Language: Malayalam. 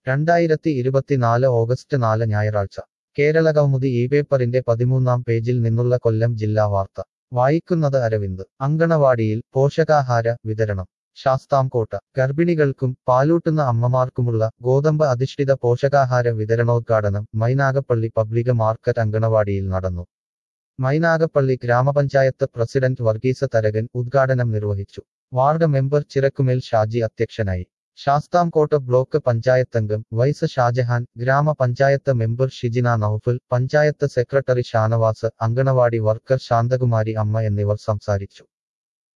രണ്ടായിരത്തി ഇരുപത്തിനാല് ഓഗസ്റ്റ് നാല് ഞായറാഴ്ച കേരള കൗമുദി ഈ പേപ്പറിന്റെ പതിമൂന്നാം പേജിൽ നിന്നുള്ള കൊല്ലം ജില്ലാ വാർത്ത വായിക്കുന്നത് അരവിന്ദ് അങ്കണവാടിയിൽ പോഷകാഹാര വിതരണം ശാസ്താംകോട്ട ഗർഭിണികൾക്കും പാലൂട്ടുന്ന അമ്മമാർക്കുമുള്ള ഗോതമ്പ് അധിഷ്ഠിത പോഷകാഹാര വിതരണോദ്ഘാടനം മൈനാഗപ്പള്ളി പബ്ലിക് മാർക്കറ്റ് അങ്കണവാടിയിൽ നടന്നു മൈനാഗപ്പള്ളി ഗ്രാമപഞ്ചായത്ത് പ്രസിഡന്റ് വർഗീസ തരകൻ ഉദ്ഘാടനം നിർവഹിച്ചു വാർഡ് മെമ്പർ ചിറക്കുമേൽ ഷാജി അധ്യക്ഷനായി ശാസ്താംകോട്ട ബ്ലോക്ക് പഞ്ചായത്തംഗം vice Shajahan grama panchayat member Shijina Noufal panchayat secretary Shanavas anganwadi worker Santhakumari Amma എന്നിവർ സംസാരിച്ചു